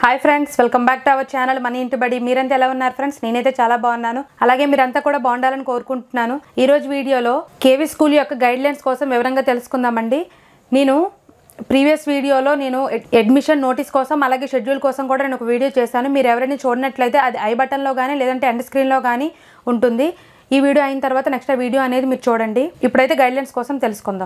hi friends welcome back to our channel మనీ ఇంటి బడి మీరంతా ఎలా ఉన్నారు ఫ్రెండ్స్ నేనైతే చాలా బాగున్నాను అలాగే మీరంతా కూడా బాగుండాలని కోరుకుంటున్నాను ఈ రోజు వీడియోలో కేవీ స్కూల్ యొక్క గైడ్ లైన్స్ కోసం వివరంగా తెలుసుకుందామండి నేను ప్రీవియస్ వీడియోలో నేను ఎడ్- అడ్మిషన్ నోటీస్ కోసం అలాగే షెడ్యూల్ కోసం కూడా నేను ఒక వీడియో చేశాను మీరు ఎవరైనా చూడనట్లయితే అది ఐ బటన్లో కానీ లేదంటే ఎండ్ స్క్రీన్లో కానీ ఉంటుంది ఈ వీడియో అయిన తర్వాత నెక్స్ట్ ఆ వీడియో అనేది మీరు చూడండి ఇప్పుడైతే గైడ్ లైన్స్ కోసం తెలుసుకుందాం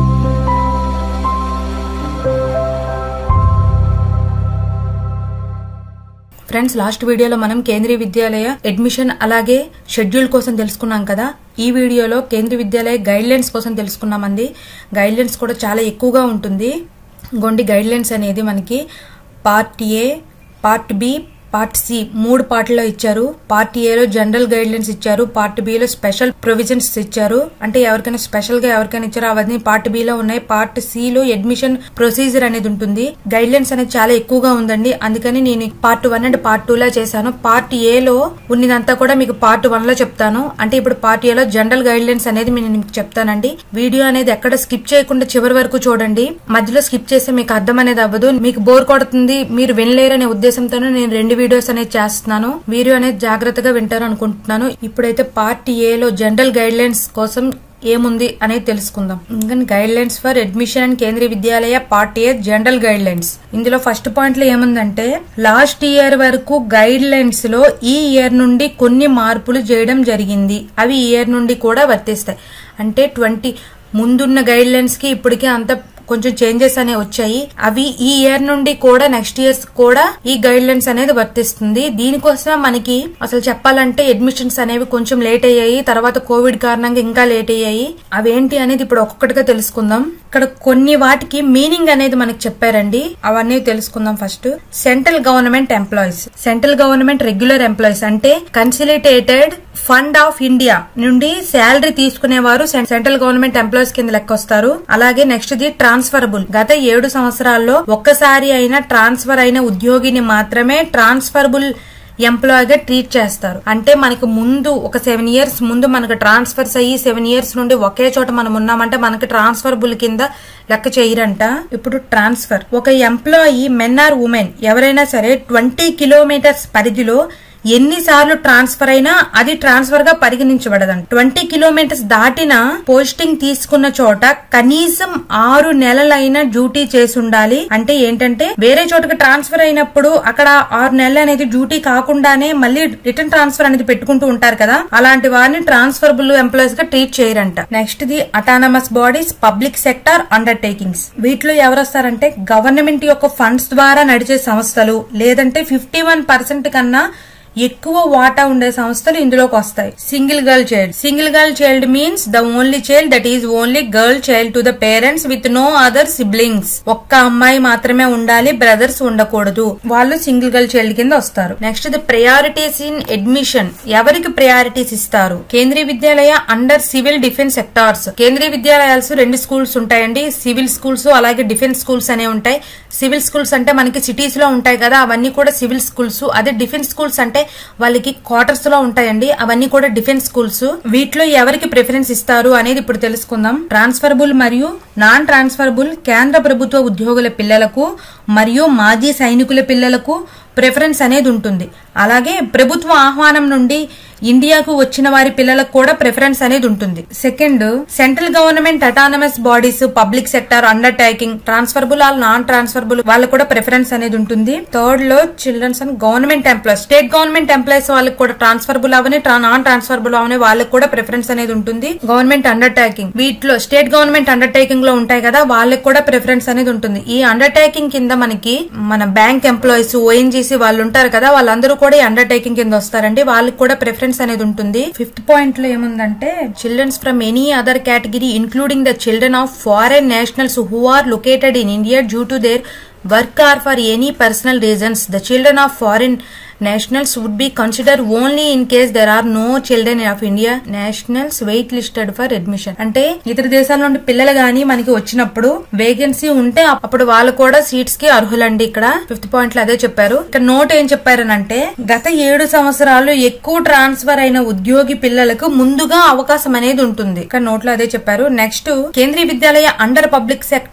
ఫ్రెండ్స్ లాస్ట్ వీడియోలో మనం కేంద్రీయ విద్యాలయ అడ్మిషన్ అలాగే షెడ్యూల్ కోసం తెలుసుకున్నాం కదా ఈ వీడియోలో కేంద్రీయ విద్యాలయ గైడ్ లైన్స్ కోసం తెలుసుకున్నామండి గైడ్ లైన్స్ కూడా చాలా ఎక్కువగా ఉంటుంది గొండి గైడ్ లైన్స్ అనేది మనకి part A part B part C మూడు పార్ట్లో ఇచ్చారు పార్ట్ ఏలో జనరల్ గైడ్ లైన్స్ ఇచ్చారు పార్ట్ బిలో స్పెషల్ ప్రొవిజన్స్ ఇచ్చారు అంటే ఎవరికైనా స్పెషల్ గా ఎవరికైనా ఇచ్చారో అవన్నీ పార్ట్ బిలో ఉన్నాయి పార్ట్ సిలో అడ్మిషన్ ప్రొసీజర్ అనేది ఉంటుంది గైడ్ లైన్స్ అనేది చాలా ఎక్కువగా ఉందండి అందుకని నేను part one and part two లా చేశాను పార్ట్ ఏలో ఉన్నదంతా కూడా మీకు పార్ట్ వన్ లో చెప్తాను అంటే ఇప్పుడు పార్ట్ ఏలో జనరల్ గైడ్ లైన్స్ అనేది నేను మీకు చెప్తానండి వీడియో అనేది ఎక్కడ స్కిప్ చేయకుండా చివరి వరకు చూడండి మధ్యలో స్కిప్ చేస్తే మీకు అర్థం అనేది అవ్వదు మీకు బోర్ కొడుతుంది మీరు వినలేరనే ఉద్దేశంతోనే నేను రెండు వీడియోస్ అనేది చేస్తున్నాను వీడియో అనేది జాగ్రత్తగా వింటారు అనుకుంటున్నాను ఇప్పుడైతే పార్ట్ ఏలో జనరల్ గైడ్ లైన్స్ కోసం ఏముంది అనేది తెలుసుకుందాం ఇంకా guidelines for admission and Kendriya Vidyalaya part A general guidelines ఇందులో ఫస్ట్ పాయింట్ లో ఏముందంటే లాస్ట్ ఇయర్ వరకు గైడ్ లైన్స్ లో ఈ ఇయర్ నుండి కొన్ని మార్పులు చేయడం జరిగింది అవి ఈ ఇయర్ నుండి కూడా వర్తిస్తాయి అంటే ట్వంటీ ముందున్న గైడ్ లైన్స్ కి ఇప్పటికే అంత కొంచెం చేంజెస్ అనేవి వచ్చాయి అవి ఈ ఇయర్ నుండి కూడా నెక్స్ట్ ఇయర్స్ కూడా ఈ గైడ్ లైన్స్ అనేది వర్తిస్తుంది దీనికోసం మనకి అసలు చెప్పాలంటే అడ్మిషన్స్ అనేవి కొంచెం లేట్ అయ్యాయి తర్వాత కోవిడ్ కారణంగా ఇంకా లేట్ అయ్యాయి అవేంటి అనేది ఇప్పుడు ఒక్కొక్కటిగా తెలుసుకుందాం ఇక్కడ కొన్ని వాటికి మీనింగ్ అనేది మనకి చెప్పారండి అవన్నీ తెలుసుకుందాం first central government employees central government regular employees అంటే కన్సిలిటేటెడ్ ఫండ్ ఆఫ్ ఇండియా నుండి శాలరీ తీసుకునేవారు సెం- సెంట్రల్ గవర్నమెంట్ ఎంప్లాయీస్ కింద లెక్క వస్తారు అలాగే నెక్స్ట్ ది ట్రాన్స్ఫరబుల్ గత ఏడు సంవత్సరాల్లో ఒక్కసారి అయినా ట్రాన్స్ఫర్ అయిన ఉద్యోగిని మాత్రమే ట్రాన్స్ఫరబుల్ ఎంప్లాయ్ గా ట్రీట్ చేస్తారు అంటే మనకి ముందు ఒక సెవెన్ ఇయర్స్ ముందు మనకు ట్రాన్స్ఫర్స్ అయ్యి సెవెన్ ఇయర్స్ నుండి ఒకే చోట మనం ఉన్నామంటే మనకి ట్రాన్స్ఫరబుల్ కింద లెక్క చేయరంట ఇప్పుడు ట్రాన్స్ఫర్ ఒక ఎంప్లాయీ మెన్ ఆర్ ఉమెన్ ఎవరైనా సరే ట్వంటీ కిలోమీటర్స్ పరిధిలో ఎన్నిసార్లు ట్రాన్స్ఫర్ అయినా అది ట్రాన్స్ఫర్ గా పరిగణించబడదండి ట్వంటీ కిలోమీటర్స్ దాటిన పోస్టింగ్ తీసుకున్న చోట కనీసం ఆరు నెలలైన డ్యూటీ చేసి ఉండాలి అంటే ఏంటంటే వేరే చోటకి ట్రాన్స్ఫర్ అయినప్పుడు అక్కడ ఆరు నెలలు అనేది డ్యూటీ కాకుండానే మళ్ళీ రిటర్న్ ట్రాన్స్ఫర్ అనేది పెట్టుకుంటూ ఉంటారు కదా అలాంటి వారిని ట్రాన్స్ఫరబుల్ ఎంప్లాయీస్ గా ట్రీట్ చేయరంట next the autonomous bodies public sector undertakings వీటిలో ఎవరు వస్తారంటే గవర్నమెంట్ యొక్క ఫండ్స్ ద్వారా నడిచే సంస్థలు లేదంటే ఫిఫ్టీ వన్ పర్సెంట్ కన్నా ఎక్కువ వాటా ఉండే సంస్థలు ఇందులోకి వస్తాయి single girl child single girl child means the only child that is only girl child to the parents with no other siblings ఒక్క అమ్మాయి మాత్రమే ఉండాలి బ్రదర్స్ ఉండకూడదు వాళ్ళు సింగిల్ గర్ల్ చైల్డ్ కింద వస్తారు next the priorities in admission ఎవరికి priorities ఇస్తారు Kendriya Vidyalaya under civil defence sectors Kendriya విద్యాలయాలు రెండు స్కూల్స్ ఉంటాయండి సివిల్ స్కూల్స్ అలాగే డిఫెన్స్ స్కూల్స్ అనేవి ఉంటాయి సివిల్ స్కూల్స్ అంటే మనకి సిటీస్ లో ఉంటాయి కదా అవన్నీ కూడా సివిల్ స్కూల్స్ అదే డిఫెన్స్ స్కూల్స్ అంటే వాళ్ళకి క్వార్టర్స్ లో ఉంటాయండి అవన్నీ కూడా డిఫెన్స్ స్కూల్స్ వీటిలో ఎవరికి ప్రిఫరెన్స్ ఇస్తారు అనేది ఇప్పుడు తెలుసుకుందాం ట్రాన్స్ఫరబుల్ మరియు నాన్ ట్రాన్స్ఫరబుల్ కేంద్ర ప్రభుత్వ ఉద్యోగుల పిల్లలకు మరియు మాజీ సైనికుల పిల్లలకు ప్రిఫరెన్స్ అనేది ఉంటుంది అలాగే ప్రభుత్వ ఆహ్వానం నుండి ఇండియాకు వచ్చిన వారి పిల్లలకు కూడా ప్రిఫరెన్స్ అనేది ఉంటుంది second central government autonomous bodies public sector undertaking transferable all non transferable వాళ్ళకు కూడా ప్రిఫరెన్స్ అనేది ఉంటుంది థర్డ్ లో childrens and government employees state government employees వాళ్ళకి కూడా ట్రాన్స్ఫరబుల్ అవని నాన్ ట్రాన్స్ఫరబుల్ అవని వాళ్ళకి కూడా ప్రిఫరెన్స్ అనేది ఉంటుంది గవర్నమెంట్ అండర్ టేకింగ్ వీటిలో స్టేట్ గవర్నమెంట్ అండర్ టేకింగ్ లో ఉంటాయి కదా వాళ్ళకి కూడా ప్రిఫరెన్స్ అనేది ఉంటుంది ఈ అండర్ టేకింగ్ కింద మనకి మన బ్యాంక్ ఎంప్లాయీస్ ఓఎన్జీసీ వాళ్ళు ఉంటారు కదా వాళ్ళందరూ కూడా ఈ అండర్ టేకింగ్ కింద వస్తారండి వాళ్ళకి కూడా ప్రిఫరెన్స్ అనేది ఉంటుంది ఫిఫ్త్ పాయింట్ లో ఏముందంటే childrens from any other category including the children of foreign nationals who are located in India due to their work or for any personal reasons the children of foreign nationals would be consider only in case there are no children of India nationals wait listed for admission అంటే ఇతర దేశాల నుండి పిల్లలు గాని మనకి వచ్చినప్పుడు vacancy ఉంటే అప్పుడు వాళ్ళు కూడా సీట్స్ కి అర్హులండి ఇక్కడ ఫిఫ్త్ పాయింట్ లో అదే చెప్పారు ఇక్కడ నోట్ ఏం చెప్పారనంటే గత ఏడు సంవత్సరాలు ఎక్కువ ట్రాన్స్ఫర్ అయిన ఉద్యోగి పిల్లలకు ముందుగా అవకాశం అనేది ఉంటుంది ఇక్కడ నోట్ లో అదే చెప్పారు next Kendriya Vidyalaya under public sector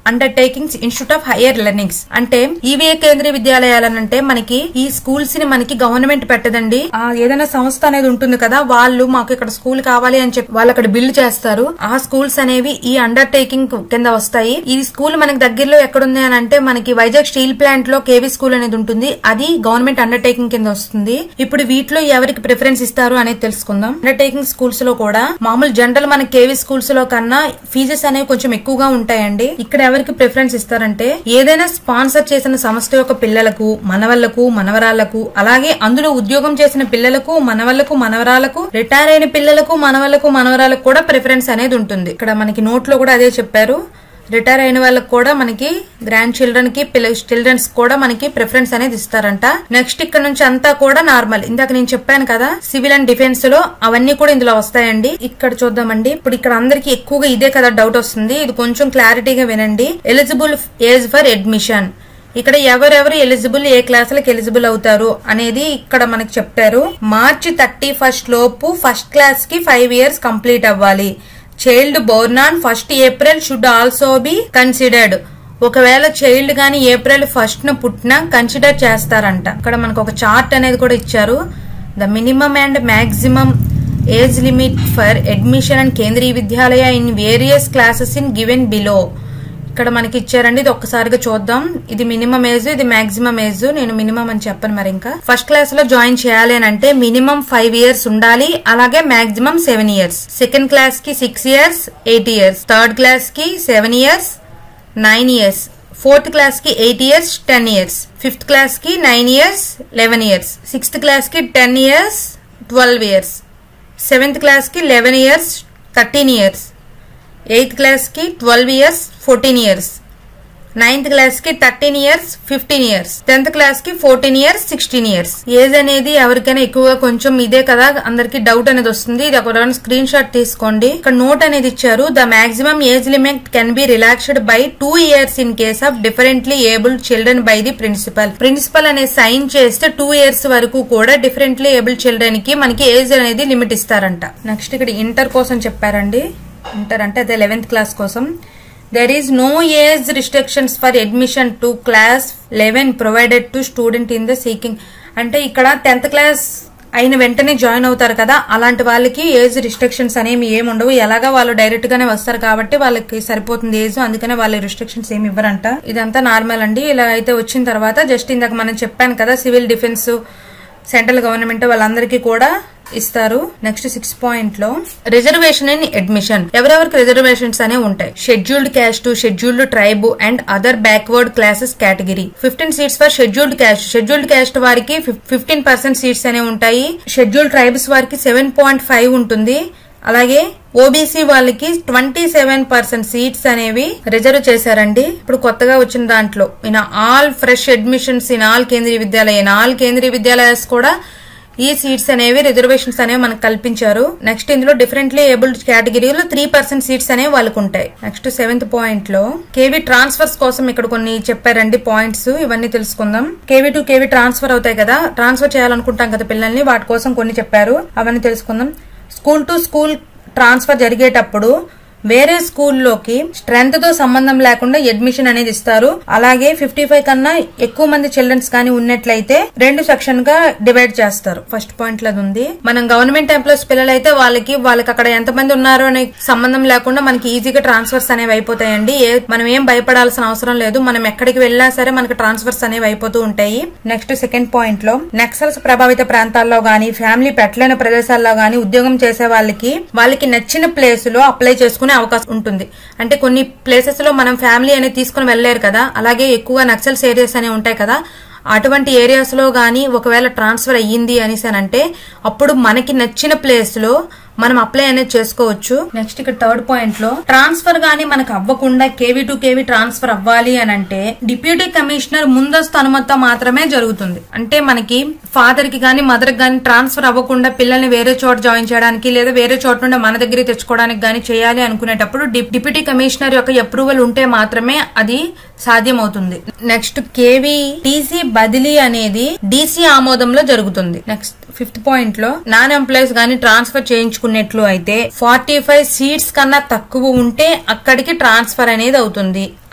undertakings institute of higher learnings అంటే ఈవీఏ కేంద్రీయ విద్యాలయాలనంటే మనకి ఈ స్కూల్స్ ని మనకి గవర్నమెంట్ పెట్టదండి ఆ ఏదైనా సంస్థ అనేది ఉంటుంది కదా వాళ్ళు మాకు ఇక్కడ స్కూల్ కావాలి అని చెప్పి వాళ్ళు అక్కడ బిల్డ్ చేస్తారు ఆ స్కూల్స్ అనేవి ఈ అండర్టేకింగ్ కింద వస్తాయి ఈ స్కూల్ మనకి దగ్గరలో ఎక్కడుంది అని అంటే మనకి వైజాగ్ స్టీల్ ప్లాంట్ లో కేవీ స్కూల్ అనేది ఉంటుంది అది గవర్నమెంట్ అండర్టేకింగ్ కింద వస్తుంది ఇప్పుడు వీటిలో ఎవరికి ప్రిఫరెన్స్ ఇస్తారు అనేది తెలుసుకుందాం అండర్టేకింగ్ స్కూల్స్ లో కూడా మామూలు జనరల్ మన కేవీ స్కూల్స్ లో కన్నా ఫీజెస్ అనేవి కొంచెం ఎక్కువగా ఉంటాయండి ఇక్కడ ఎవరికి ప్రిఫరెన్స్ ఇస్తారంటే ఏదైనా స్పాన్సర్ చేసిన సంస్థ యొక్క పిల్లలకు మనవళ్లకు మనవరాళ్లకు అలాగే అందులో ఉద్యోగం చేసిన పిల్లలకు మనవళ్లకు మనవరాలకు రిటైర్ అయిన పిల్లలకు మనవళ్లకు మనవరాలకు కూడా ప్రిఫరెన్స్ అనేది ఉంటుంది ఇక్కడ మనకి నోట్ లో కూడా అదే చెప్పారు రిటైర్ అయిన వాళ్ళకి కూడా మనకి గ్రాండ్ చిల్డ్రన్ కి చిల్డ్రన్స్ కూడా మనకి ప్రిఫరెన్స్ అనేది ఇస్తారంట నెక్స్ట్ ఇక్కడ నుంచి అంతా కూడా నార్మల్ ఇందాక నేను చెప్పాను కదా సివిల్ అండ్ డిఫెన్స్ లో అవన్నీ కూడా ఇందులో వస్తాయండి ఇక్కడ చూద్దామండి ఇప్పుడు ఇక్కడ అందరికి ఎక్కువగా ఇదే కదా డౌట్ వస్తుంది ఇది కొంచెం క్లారిటీగా వినండి ఎలిజిబుల్ ఏజ్ ఫర్ అడ్మిషన్ ఇక్కడ ఎవరెవరు ఎలిజిబుల్ ఏ క్లాసులకు ఎలిజిబుల్ అవుతారు అనేది ఇక్కడ మనకి చెప్పారు మార్చి థర్టీ ఫస్ట్ లోపు ఫస్ట్ క్లాస్ కి ఫైవ్ ఇయర్స్ కంప్లీట్ అవ్వాలి child born on first April should also be considered ఒకవేళ చైల్డ్ గాని ఏప్రిల్ ఫస్ట్ న పుట్టినా కన్సిడర్ చేస్తారంట ఇక్కడ మనకు ఒక చార్ట్ అనేది కూడా ఇచ్చారు the minimum and maximum age limit for admission and Kendriya Vidyalaya in various classes in given below ఇక్కడ మనకి ఇచ్చారండి ఇది ఒక్కసారిగా చూద్దాం ఇది మినిమం ఏజ్ ఇది మాక్సిమం ఏజ్ నేను మినిమం అని చెప్పను మరి ఇంకా ఫస్ట్ క్లాస్ లో జాయిన్ చేయాలి అని అంటే మినిమం ఫైవ్ ఇయర్స్ ఉండాలి అలాగే maximum seven years second class కి six years eight years third class కి seven years nine years fourth class కి eight years ten years fifth class కి nine years eleven years sixth class కి ten years twelve years seventh class కి eleven years thirteen years eighth class కి twelve years fourteen years ninth class కి thirteen years fifteen years tenth class కి fourteen years sixteen years age అనేది ఎవరికైనా ఎక్కువగా కొంచెం ఇదే కదా అందరికి డౌట్ అనేది వస్తుంది ఇది ఒక స్క్రీన్ షాట్ తీసుకోండి ఇక్కడ నోట్ అనేది ఇచ్చారు the maximum age limit can be relaxed by two years in case of differently able children by the principal principal అనే సైన్ చేస్తే టూ ఇయర్స్ వరకు కూడా డిఫరెంట్లీ ఏబుల్ చిల్డ్రన్ కి మనకి ఏజ్ అనేది లిమిట్ ఇస్తారంట నెక్స్ట్ ఇక్కడ ఇంటర్ కోసం చెప్పారండి ఇంటర్ అంటే అదే లెవెన్త్ క్లాస్ కోసం there is no age restrictions for admission to class eleven provided to student in the seeking అంటే ఇక్కడ టెన్త్ క్లాస్ అయిన వెంటనే జాయిన్ అవుతారు కదా అలాంటి వాళ్ళకి ఏజ్ రిస్ట్రిక్షన్స్ అనేవి ఏమి ఉండవు ఎలాగా వాళ్ళు డైరెక్ట్ గానే వస్తారు కాబట్టి వాళ్ళకి సరిపోతుంది ఏజ్ అందుకనే వాళ్ళ రిస్ట్రిక్షన్స్ ఏమి ఇవ్వరంట ఇదంతా నార్మల్ అండి ఇలా అయితే వచ్చిన తర్వాత జస్ట్ ఇందాక మనం చెప్పాను కదా సివిల్ డిఫెన్స్ సెంట్రల్ గవర్నమెంట్ వాళ్ళందరికీ కూడా ఇస్తారు నెక్స్ట్ సిక్స్ పాయింట్ లో రిజర్వేషన్ ఇన్ అడ్మిషన్ ఎవరెవరికి రిజర్వేషన్స్ అనే ఉంటాయి scheduled caste scheduled tribe and other backward classes category fifteen seats for scheduled caste scheduled caste వారికి ఫిఫ్టీన్ పర్సెంట్ సీట్స్ అనే ఉంటాయి షెడ్యూల్డ్ ట్రైబ్స్ వారికి సెవెన్ పాయింట్ ఫైవ్ ఉంటుంది అలాగే ఓబీసీ వాళ్ళకి ట్వంటీ సెవెన్ పర్సెంట్ సీట్స్ అనేవి రిజర్వ్ చేశారండి ఇప్పుడు కొత్తగా వచ్చిన దాంట్లో in all fresh admissions in all Kendriya Vidyalaya in all కేంద్రీయ విద్యాలయాస్ కూడా ఈ సీట్స్ అనేవి రిజర్వేషన్స్ అనేవి మనకు కల్పించారు నెక్స్ట్ ఇందులో డిఫరెంట్లీ ఏబుల్డ్ కేటగిరీలో త్రీ పర్సెంట్ సీట్స్ అనేవి వాళ్ళకు ఉంటాయి నెక్స్ట్ సెవెంత్ పాయింట్ లో కేవీ ట్రాన్స్ఫర్స్ కోసం ఇక్కడ కొన్ని చెప్పారండి పాయింట్స్ ఇవన్నీ తెలుసుకుందాం కేవీ టు కేవీ ట్రాన్స్ఫర్ అవుతాయి కదా ట్రాన్స్ఫర్ చేయాలనుకుంటాం కదా పిల్లల్ని వాటి కోసం కొన్ని చెప్పారు అవన్నీ తెలుసుకుందాం స్కూల్ టు స్కూల్ ట్రాన్స్ఫర్ జరిగేటప్పుడు వేరే స్కూల్లోకి స్ట్రెంత్ తో సంబంధం లేకుండా అడ్మిషన్ అనేది ఇస్తారు అలాగే ఫిఫ్టీ ఫైవ్ కన్నా ఎక్కువ మంది చిల్డ్రన్స్ కానీ ఉన్నట్లయితే రెండు సెక్షన్ గా డివైడ్ చేస్తారు ఫస్ట్ పాయింట్ లో అది ఉంది మనం గవర్నమెంట్ ఎంప్లాయీస్ పిల్లలైతే వాళ్ళకి వాళ్ళకి అక్కడ ఎంత మంది ఉన్నారో అనే సంబంధం లేకుండా మనకి ఈజీగా ట్రాన్స్ఫర్స్ అనేవి అయిపోతాయండి ఏ మనం ఏం భయపడాల్సిన అవసరం లేదు మనం ఎక్కడికి వెళ్ళినా సరే మనకి ట్రాన్స్ఫర్స్ అనేవి అయిపోతూ ఉంటాయి నెక్స్ట్ సెకండ్ పాయింట్ లో నక్సల్స్ ప్రభావిత ప్రాంతాల్లో గానీ ఫ్యామిలీ పెట్టలేని ప్రదేశాల్లో గానీ ఉద్యోగం చేసే వాళ్ళకి వాళ్ళకి నచ్చిన ప్లేస్ లో అప్లై చేసుకునే అవకాశం ఉంటుంది అంటే కొన్ని ప్లేసెస్ లో మనం ఫ్యామిలీ అనేది తీసుకుని వెళ్ళలేరు కదా అలాగే ఎక్కువగా నక్సల్స్ ఏరియాస్ అనేవి ఉంటాయి కదా అటువంటి ఏరియాస్ లో గానీ ఒకవేళ ట్రాన్స్ఫర్ అయ్యింది అనేసి అని అంటే అప్పుడు మనకి నచ్చిన ప్లేస్ లో మనం అప్లై అనేది చేసుకోవచ్చు నెక్స్ట్ ఇక్కడ థర్డ్ పాయింట్ లో ట్రాన్స్ఫర్ గానీ మనకు అవ్వకుండా కేవీ టు కేవీ ట్రాన్స్ఫర్ అవ్వాలి అని అంటే డిప్యూటీ కమిషనర్ ముందస్తు అనుమతితో మాత్రమే జరుగుతుంది అంటే మనకి ఫాదర్ కి గానీ మదర్ కి గానీ ట్రాన్స్ఫర్ అవ్వకుండా పిల్లల్ని వేరే చోట జాయిన్ చేయడానికి లేదా వేరే చోట నుండి మన దగ్గర తెచ్చుకోవడానికి గానీ చేయాలి అనుకునేటప్పుడు డిప్- డిప్యూటీ కమిషనర్ యొక్క అప్రూవల్ ఉంటే మాత్రమే అది సాధ్యమవుతుంది నెక్స్ట్ కేవీ టీసీ బదిలీ అనేది డీసీ ఆమోదంలో జరుగుతుంది నెక్స్ట్ ఫిఫ్త్ పాయింట్ లో నాన్ ఎంప్లాయీస్ గానీ ట్రాన్స్ఫర్ చేయించుకున్నట్లు అయితే ఫార్టీ ఫైవ్ సీట్స్ కన్నా తక్కువ ఉంటే అక్కడికి ట్రాన్స్ఫర్ అనేది అవుతుంది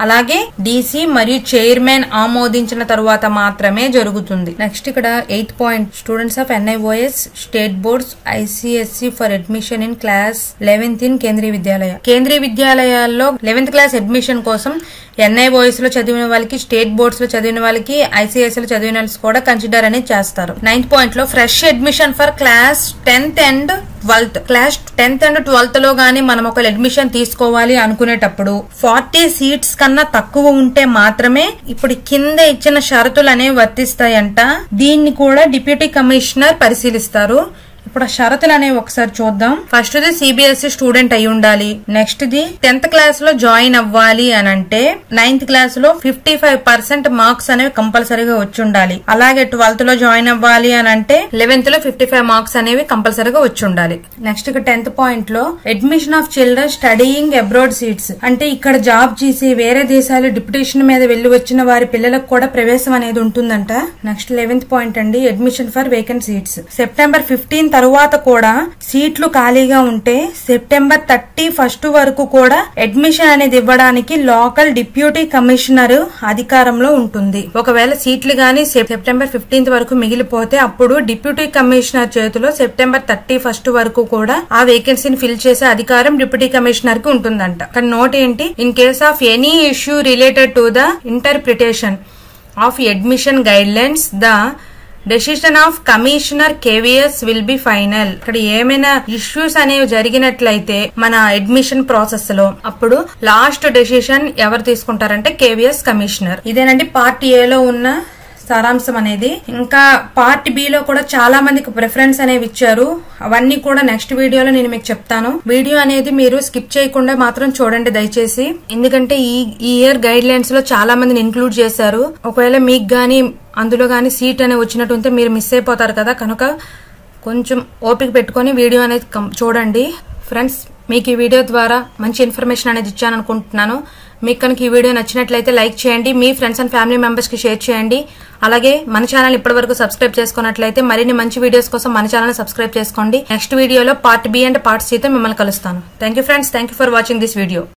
అలాగే డీసీ మరియు చైర్మన్ ఆమోదించిన తరువాత మాత్రమే జరుగుతుంది నెక్స్ట్ ఇక్కడ eighth point students of NIOS state boards ICSE for admission in class eleventh in Kendriya Vidyalaya Kendriya విద్యాలయాల్లో లెవెన్త్ క్లాస్ అడ్మిషన్ కోసం ఎన్ఐఓఎస్ లో చదివిన వాళ్ళకి స్టేట్ బోర్డ్స్ లో చదివిన వాళ్ళకి ఐసీఎస్ లో చదివిన వాళ్ళకి కూడా కన్సిడర్ అనేది చేస్తారు నైన్త్ పాయింట్ లో fresh admission for class tenth and twelfth class tenth and twelfth లో గానీ మనం ఒక అడ్మిషన్ తీసుకోవాలి అనుకునేటప్పుడు ఫార్టీ సీట్స్ కన్నా తక్కువ ఉంటే మాత్రమే ఇప్పుడు కింద ఇచ్చిన షరతులు అనేవి వర్తిస్తాయంట దీన్ని కూడా డిప్యూటీ కమిషనర్ పరిశీలిస్తారు ఇప్పుడు ఆ షరతులు అనేవి ఒకసారి చూద్దాం ఫస్ట్ ది సిబిఎస్ఈ స్టూడెంట్ అయి ఉండాలి నెక్స్ట్ ది టెన్త్ క్లాస్ లో జాయిన్ అవ్వాలి అని అంటే నైన్త్ క్లాస్ లో ఫిఫ్టీ ఫైవ్ పర్సెంట్ మార్క్స్ అనేవి కంపల్సరీగా వచ్చి ఉండాలి అలాగే ట్వెల్త్ లో జాయిన్ అవ్వాలి అని అంటే లెవెన్త్ లో ఫిఫ్టీ ఫైవ్ మార్క్స్ అనేవి కంపల్సరీగా వచ్చి ఉండాలి నెక్స్ట్ ఇక టెన్త్ పాయింట్ లో admission of children studying abroad seats అంటే ఇక్కడ జాబ్ చేసి వేరే దేశాలు డిప్యుటేషన్ మీద వెళ్లి వచ్చిన వారి పిల్లలకు కూడా ప్రవేశం అనేది ఉంటుందంట నెక్స్ట్ లెవెన్త్ పాయింట్ అండి admission for vacant seats September fifteen తరువాత కూడా సీట్లు ఖాళీగా ఉంటే సెప్టెంబర్ థర్టీ ఫస్ట్ వరకు కూడా అడ్మిషన్ అనేది ఇవ్వడానికి లోకల్ డిప్యూటీ కమిషనర్ అధికారంలో ఉంటుంది ఒకవేళ సీట్లు గాని సెప్టెంబర్ ఫిఫ్టీన్త్ వరకు మిగిలిపోతే అప్పుడు డిప్యూటీ కమిషనర్ చేతిలో సెప్టెంబర్ థర్టీ ఫస్ట్ వరకు కూడా ఆ వేకెన్సీని ఫిల్ చేసే అధికారం డిప్యూటీ కమిషనర్ కి ఉంటుందంట కానీ నోట్ ఏంటి in case of any issue related to the interpretation of admission guidelines the decision of commissioner KVS will be final ఇక్కడ ఏమైనా ఇష్యూస్ అనేవి జరిగినట్లయితే మన అడ్మిషన్ ప్రాసెస్ లో అప్పుడు లాస్ట్ డెసిషన్ ఎవరు తీసుకుంటారంటే కేవీఎస్ కమిషనర్ ఇదేనండి పార్ట్ ఏలో ఉన్న సారాంశం అనేది ఇంకా పార్ట్ బి లో కూడా చాలా మందికి ప్రిఫరెన్స్ అనేవి ఇచ్చారు అవన్నీ కూడా నెక్స్ట్ వీడియోలో నేను మీకు చెప్తాను వీడియో అనేది మీరు స్కిప్ చేయకుండా మాత్రం చూడండి దయచేసి ఎందుకంటే ఈ ఈ ఇయర్ గైడ్ లైన్స్ లో చాలా మందిని ఇంక్లూడ్ చేశారు ఒకవేళ మీకు గానీ అందులో గానీ సీట్ అనేది వచ్చినట్టు ఉంటే మీరు మిస్ అయిపోతారు కదా కనుక కొంచెం ఓపిక పెట్టుకొని వీడియో అనేది కం- చూడండి ఫ్రెండ్స్ మీకు ఈ వీడియో ద్వారా మంచి ఇన్ఫర్మేషన్ అనేది ఇచ్చాను అనుకుంటున్నాను మీకు కనుక ఈ వీడియో నచ్చినట్లయితే లైక్ చేయండి మీ ఫ్రెండ్స్ అండ్ ఫ్యామిలీ మెంబర్స్ కి షేర్ చేయండి అలాగే మన ఛానల్ ఇప్పటి వరకు సబ్స్క్రైబ్ చేసుకున్నట్లయితే మరిన్ని మంచి వీడియోస్ కోసం మన ఛానల్ సబ్స్క్రైబ్ చేసుకోండి నెక్స్ట్ వీడియోలో part B and part C తో మిమ్మల్ని కలుస్తాను thank you friends thank you for watching this video